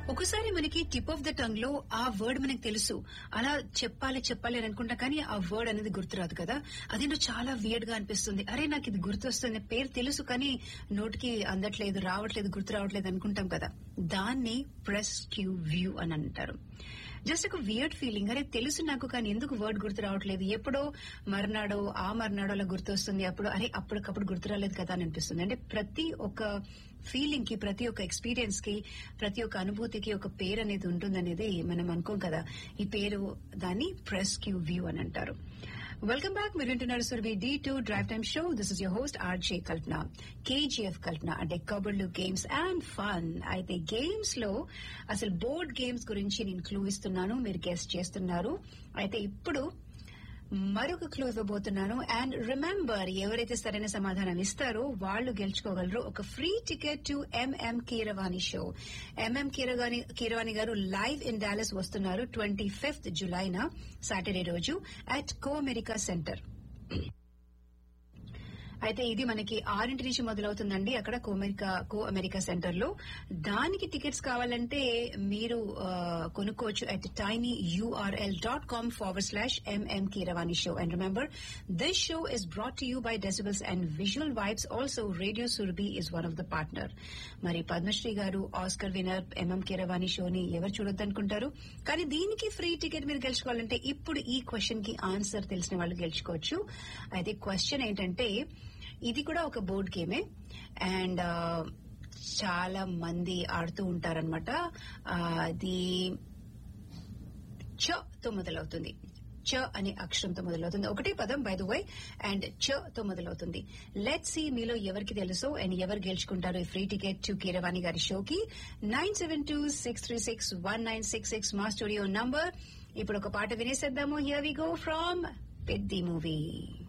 ఒకసారి మనకి tip of the tongue లో ఆ వర్డ్ మనకి తెలుసు అలా చెప్పాలి చెప్పాలి అని అనుకుంటా కానీ ఆ వర్డ్ అనేది గుర్తురాదు కదా అదేంటో చాలా వియర్డ్ గా అనిపిస్తుంది అరే నాకు ఇది గుర్తొస్తుంది పేరు తెలుసు కానీ నోటికి అందట్లేదు రావట్లేదు గుర్తు రావట్లేదు అనుకుంటాం కదా దాన్ని ప్రెస్ క్యూ వ్యూ అని అంటారు జస్ట్ ఒక వియర్డ్ ఫీలింగ్ అరే తెలుసు నాకు కానీ ఎందుకు వర్డ్ గుర్తు రావట్లేదు ఎప్పుడో మర్నాడో ఆ మర్నాడో అలా గుర్తు వస్తుంది అప్పుడు అరే అప్పటికప్పుడు గుర్తు రాలేదు కదా అని అనిపిస్తుంది అంటే ప్రతి ఒక్క ఫీలింగ్ కి ప్రతి ఒక్క ఎక్స్పీరియన్స్ కి ప్రతి ఒక్క అనుభూతికి ఒక పేరు అనేది ఉంటుందనేది మనం అనుకోం కదా ఈ పేరు దాన్ని ప్రెస్ క్యూ వ్యూ అని అంటారు వెల్కమ్ బ్యాక్ మీరు వింటున్నారు Surabhi D two drive time show this is your host RJ Kalpana KGF Kalpana అంటే కబుర్లు గేమ్స్ అండ్ ఫన్ అయితే గేమ్స్ లో అసలు బోర్డ్ గేమ్స్ గురించి నేను క్లూ ఇస్తున్నాను మీరు గెస్ట్ చేస్తున్నారు అయితే ఇప్పుడు మరొక క్లూ ఇవ్వబోతున్నాను అండ్ రిమెంబర్ ఎవరైతే సరైన సమాధానం ఇస్తారో వాళ్ళు గెలుచుకోగలరు ఒక free ticket to MM Keeravani show MM Keeravani Keeravani garu live in Dallas వస్తున్నారు ట్వంటీ ఫిఫ్త్ జులైన సాటర్డే రోజు అట్ కో అమెరికా సెంటర్ అయితే ఇది మనకి ఆరింటి నుంచి మొదలవుతుందండి అక్కడ co America co America center లో దానికి టికెట్స్ కావాలంటే మీరు ఆ, కొనుక్కోవచ్చు at tiny URL dot com forward slash MM Keeravani show and remember this show is brought to you by decibels and visual vibes also radio Surabhi is one of the partner మరి పద్మశ్రీ గారు Oscar వినర్ MM Keeravani షోని ఎవరు చూడొద్దనుకుంటారు కానీ దీనికి free ticket మీరు గెలుచుకోవాలంటే ఇప్పుడు ఈ question కి ఆన్సర్ తెలిసిన వాళ్ళు గెలుచుకోవచ్చు అయితే క్వశ్చన్ ఏంటంటే ఇది కూడా ఒక బోర్డ్ గేమే అండ్ చాలా మంది ఆడుతూ ఉంటారనమాట అది చ తో మొదలవుతుంది చ అనే అక్షరంతో మొదలవుతుంది ఒకటే పదం బై ద వై అండ్ చ తో మొదలవుతుంది లెట్ సి మీలో ఎవరికి తెలుసో అండ్ ఎవరు గెలుచుకుంటారు ఈ ఫ్రీ టికెట్ టు కీరవాణి గారి షోకి nine seven two six three six one nine six six మా స్టూడియో నంబర్ ఇప్పుడు ఒక పాట వినేసేద్దాము here we go from Peddi movie